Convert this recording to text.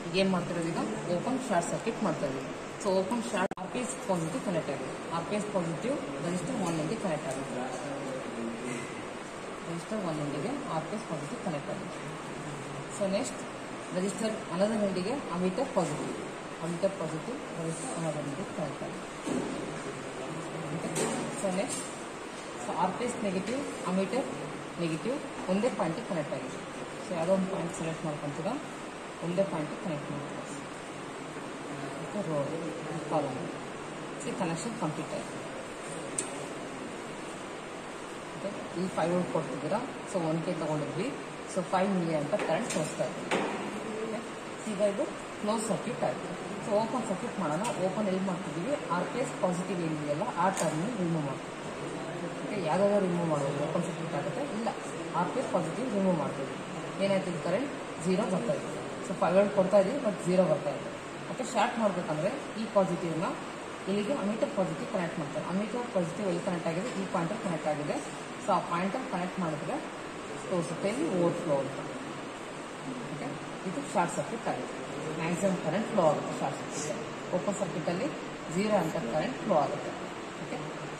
ಈಗ ಏನು ಮಾಡ್ತಿರೋದು ಈಗ ಓಪನ್ ಶಾರ್ಟ್ ಸರ್ಕ್ಯೂಟ್ ಮಾಡ್ತಾ ಇದೀವಿ so open short R P S positive connect ಆಗಿದೆ R P S positive register one ಎಂಡಿಗೆ ಕನೆಕ್ಟ್ ಆಗುತ್ತೆ ರೆಜಿಸ್ಟರ್ ಒನ್ ಎಂಡಿಗೆ R P S positive connect ಆಗಿದೆ ಸೊ ನೆಕ್ಸ್ಟ್ ರಿಜಿಸ್ಟರ್ ಅನದರ್ ಎಂಡಿಗೆ ammeter positive ammeter positive register another ಎಂಡಿಗೆ connect ಆಗಿದೆ so next so R P S negative ammeter negative ಒಂದೇ ಪಾಯಿಂಟಿಗೆ connect ಆಗಿದೆ ಸೊ ಯಾವುದೋ ಒಂದು ಪಾಯಿಂಟ್ ಸೆಲೆಕ್ಟ್ ಮಾಡ್ಕೊತೀರಾ ಒಂದೇ ಪಾಯಿಂಟಿಗೆ ಕನೆಕ್ಟ್ ಮಾಡ್ತೀರಾ ಮತ್ತು ರೋಡ್ ಕಾಲಮ್ ಈ ಕನೆಕ್ಷನ್ ಕಂಪ್ಲೀಟ್ ಆಯಿತು ಓಕೆ ಈ ಫೈವ್ ವೋಲ್ಟ್ ಕೊಡ್ತಿದ್ದೀರಾ ಸೊ ಒನ್ ಕೆ ತೊಗೊಂಡಿದ್ವಿ ಸೊ ಫೈವ್ ಮಿಲಿ ಅಂತ ಕರೆಂಟ್ ತೋರಿಸ್ತಾ ಇದ್ದೀವಿ ಓಕೆ ಈಗ ಇದು ಕ್ಲೋಸ್ ಸರ್ಕ್ಯೂಟ್ ಆಯಿತು ಸೊ ಓಪನ್ ಸರ್ಕ್ಯೂಟ್ ಮಾಡೋಣ ಓಪನ್ ಎಲ್ಲಿ ಮಾಡ್ತಿದ್ದೀವಿ ಆರ್ ಪಿ ಎಸ್ ಪಾಸಿಟಿವ್ ಏನಿದೆಯಲ್ಲ ಆ ಟರ್ಮಿನಲ್ ರಿಮೂವ್ ಮಾಡ್ತೀವಿ ಓಕೆ ಯಾವುದಾದ್ರು ರಿಮೂವ್ ಮಾಡ್ಬೋದು ಓಪನ್ ಸರ್ಕ್ಯೂಟ್ ಆಗುತ್ತೆ ಇಲ್ಲ R P S positive remove ಮಾಡ್ತೀವಿ ಏನಾಯ್ತು ಇದು ಕರೆಂಟ್ ಝೀರೋ ಬರ್ತಾ ಇದೆ ಸೊ ಫೈವ್ ವೋಲ್ಟ್ ಕೊಡ್ತಾ ಇದೀವಿ ಬಟ್ ಝೀರೋ ಬರ್ತಾ ಇದೆ ಓಕೆ ಶಾರ್ಟ್ ಮಾಡಬೇಕಂದ್ರೆ ಈ ಪಾಸಿಟಿವ್ನ ಇಲ್ಲಿಗೆ ಅಮೀಟರ್ ಪಾಸಿಟಿವ್ ಕನೆಕ್ಟ್ ಮಾಡ್ತಾರೆ ಅಮೀಟರ್ ಪಾಸಿಟಿವ್ ಎಲ್ಲಿ ಕನೆಕ್ಟ್ ಆಗಿದೆ ಈ ಪಾಯಿಂಟಲ್ಲಿ ಕನೆಕ್ಟ್ ಆಗಿದೆ ಸೊ ಆ ಪಾಯಿಂಟಲ್ಲಿ ಕನೆಕ್ಟ್ ಮಾಡಿದ್ರೆ ತೋರಿಸುತ್ತೆ ಇಲ್ಲಿ ಓವರ್ ಫ್ಲೋ ಅಂತ ಓಕೆ ಇದು ಶಾರ್ಟ್ ಸರ್ಕ್ಯೂಟ್ ಆಗಿದೆ ಮ್ಯಾಕ್ಸಿಮಮ್ ಕರೆಂಟ್ ಫ್ಲೋ ಆಗುತ್ತೆ ಶಾರ್ಟ್ ಸರ್ಕ್ಯೂಟ್ ಓಪನ್ ಸರ್ಕ್ಯೂಟಲ್ಲಿ ಝೀರೋ ಅಂತ ಕರೆಂಟ್ ಫ್ಲೋ ಆಗುತ್ತೆ ಓಕೆ